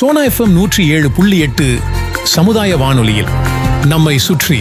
Sona FM நூற்றி ஏழு புள்ளி எட்டு சமுதாய வானொலியில் நம்மை சுற்றி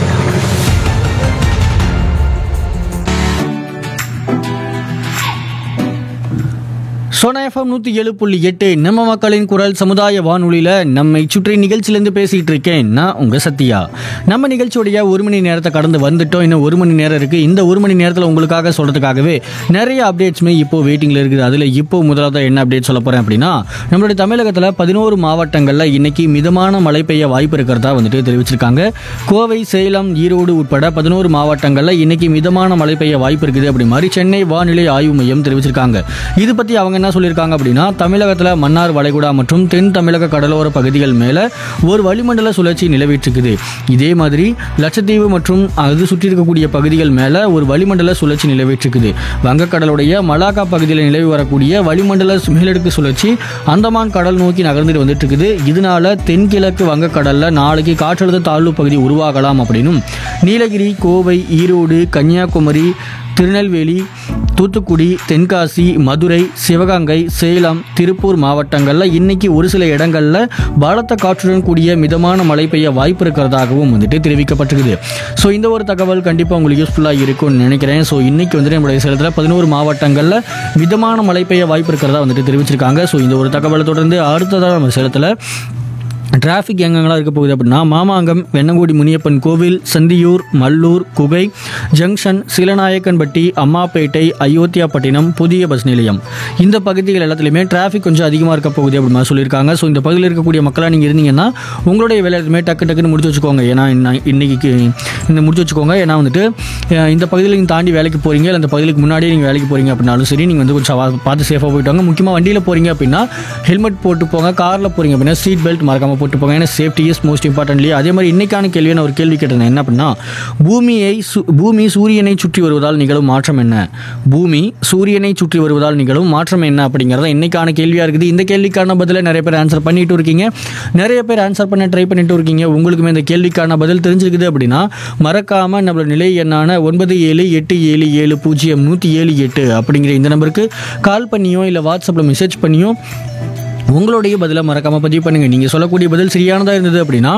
சோனா எஃப்எம் நூற்றி ஏழு புள்ளி எட்டு நம்ம மக்களின் குரல் சமுதாய வானொலியில் நம்மை சுற்றி நிகழ்ச்சியிலேருந்து பேசிகிட்டு இருக்கேன் நான் உங்கள் சத்யா நம்ம நிகழ்ச்சியோடைய ஒரு மணி நேரத்தை கடந்து வந்துட்டோம் இன்னும் ஒரு மணி நேரம் இருக்குது இந்த ஒரு மணி நேரத்தில் உங்களுக்காக சொல்கிறதுக்காகவே நிறைய அப்டேட்ஸுமே இப்போ வெயிட்டிங்கில் இருக்குது அதில் இப்போ முதலாவது என்ன அப்டேட் சொல்ல போகிறேன் அப்படின்னா நம்மளுடைய தமிழகத்தில் பதினோரு மாவட்டங்களில் இன்னைக்கு மிதமான மழை பெய்ய வாய்ப்பு இருக்கிறதா வந்துட்டு தெரிவிச்சிருக்காங்க கோவை சேலம் ஈரோடு உட்பட பதினோரு மாவட்டங்களில் இன்னைக்கு மிதமான மழை பெய்ய வாய்ப்பு இருக்குது அப்படி மாதிரி சென்னை வானிலை ஆய்வு மையம் தெரிவிச்சிருக்காங்க இது பற்றி அவங்க என்ன சொல்லியிருக்காங்க அப்படின்னா தமிழகத்தில் மன்னார் வளைகுடா மற்றும் தென் தமிழக கடலோர பகுதிகள் மேலே ஒரு வளிமண்டல சுழற்சி நிலவிட்டிருக்குது இதே மாதிரி லட்சத்தீவு மற்றும் அது சுற்றி இருக்கக்கூடிய பகுதிகள் மேலே ஒரு வளிமண்டல சுழற்சி நிலவிட்டிருக்குது வங்கக்கடலுடைய மலாக்கா பகுதியில் நிலவி வரக்கூடிய வளிமண்டல சு- மேலடுக்கு சுழற்சி அந்தமான் கடல் நோக்கி நகர்ந்துட்டு வந்துட்டு இருக்குது இதனால தென்கிழக்கு வங்கக்கடலில் நாளைக்கு காற்றழுத்த தாழ்வு பகுதி உருவாகலாம் அப்படின்னும் நீலகிரி கோவை ஈரோடு கன்னியாகுமரி திருநெல்வேலி தூத்துக்குடி தென்காசி மதுரை சிவகங்கை சேலம் திருப்பூர் மாவட்டங்களில் இன்னைக்கு ஒரு சில இடங்களில் பலத்த காற்றுடன் கூடிய மிதமான மழை பெய்ய வாய்ப்பு இருக்கிறதாகவும் வந்துட்டு தெரிவிக்கப்பட்டிருக்குது ஸோ இந்த ஒரு தகவல் கண்டிப்பாக உங்களுக்கு யூஸ்ஃபுல்லாக இருக்கும்னு நினைக்கிறேன் ஸோ இன்னைக்கு வந்துட்டு நம்மளுடைய சேலத்தில் பதினோரு மாவட்டங்களில் மிதமான மழை பெய்ய வாய்ப்பு இருக்கிறதா வந்துட்டு தெரிவிச்சிருக்காங்க ஸோ இந்த ஒரு தகவலை தொடர்ந்து அடுத்ததாக நம்ம சேலத்தில் டிராஃபிக் எங்கெங்கெல்லாம் இருக்க போகுது அப்படின்னா மாமாங்கம் வெண்ணங்குடி முனியப்பன் கோவில் சந்தியூர் மல்லூர் குகை ஜங்ஷன் சீலநாயக்கன்பட்டி அம்மாப்பேட்டை அயோத்தியாப்பட்டினம் புதிய பஸ் நிலையம் இந்த பகுதிகள் எல்லாத்துலேயுமே டிராஃபிக் கொஞ்சம் அதிகமாக இருக்க போகுது அப்படி மாதிரி சொல்லியிருக்காங்க ஸோ இந்த பகுதியில் இருக்கக்கூடிய மக்களாக நீங்கள் இருந்தீங்கன்னா உங்களுடைய வேலை எல்லாத்தையுமே டக்கு டக்குன்னு முடிச்சு வச்சுக்கோங்க ஏன்னா இன்ன- இன்னைக்கு இந்த முடிச்சு வச்சுக்கோங்க ஏன்னா வந்துட்டு அஹ், இந்த பகுதியில் நீங்கள் தாண்டி வேலைக்கு போகிறீங்க இல்லை இந்த பகுதிக்கு முன்னாடியே நீங்கள் வேலைக்கு போகிறீங்க அப்படின்னாலும் சரி நீங்கள் வந்து கொஞ்சம் வா- பார்த்து சேஃபாக போயிட்டு வாங்க முக்கியமாக வண்டியில் போகிறீங்க அப்படின்னா ஹெல்மெட் போட்டு போங்க காரில் போகிறீங்க அப்படின்னா சீட் பெல்ட் மறக்காமல் போட்டு போங்க ஏன்னா சேஃப்டி இஸ் மோஸ்ட் இம்பார்ட்டன்ட்லி அதே மாதிரி இன்னைக்கான கேள்வியை நான் ஒரு கேள்வி கேட்டிருந்தேன் என்ன அப்படின்னா பூமியை சு- பூமி சூரியனை சுற்றி வருவதால் நிகழும் மாற்றம் என்ன பூமி சூரியனை சுற்றி வருவதால் நிகழும் மாற்றம் என்ன அப்படிங்கிறத இன்னைக்கான கேள்வியாக இருக்குது இந்த கேள்விக்கான பதிலை நிறைய பேர் ஆன்சர் பண்ணிட்டு இருக்கீங்க நிறைய பேர் ஆன்சர் பண்ண ட்ரை பண்ணிட்டு இருக்கீங்க உங்களுக்குமே இந்த கேள்விக்கான பதில் தெரிஞ்சிருக்குது அப்படின்னா மறக்காமல் நம்மளோட நிலை எண்ணான ஒன்பது ஏழு எட்டு ஏழு ஏழு பூஜ்ஜியம் நூற்றி ஏழு எட்டு அப்படிங்கிற இந்த நம்பருக்கு கால் பண்ணியோ இல்லை வாட்ஸ்அப்பில் மெசேஜ் பண்ணியோ உங்களுடைய பதிலை மறக்காமல் பதிவு பண்ணுங்கள் நீங்கள் சொல்லக்கூடிய பதில் சரியானதாக இருந்தது அப்படின்னா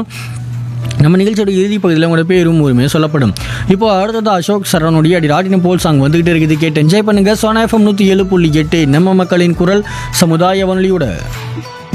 நம்ம நிகழ்ச்சியோட இறுதி பகுதியில் உங்களோட பேரும் ஊருமே சொல்லப்படும் இப்போ அடுத்தது அசோக் சரவணுடைய அடி ராட்டினம் போல் சாங் வந்துகிட்டே இருக்குது கேட்டு என்ஜாய் பண்ணுங்க சோனா எஃப்எம் நூற்றி ஏழு புள்ளி எட்டு நம்ம மக்களின் குரல் சமுதாய வானொலியோட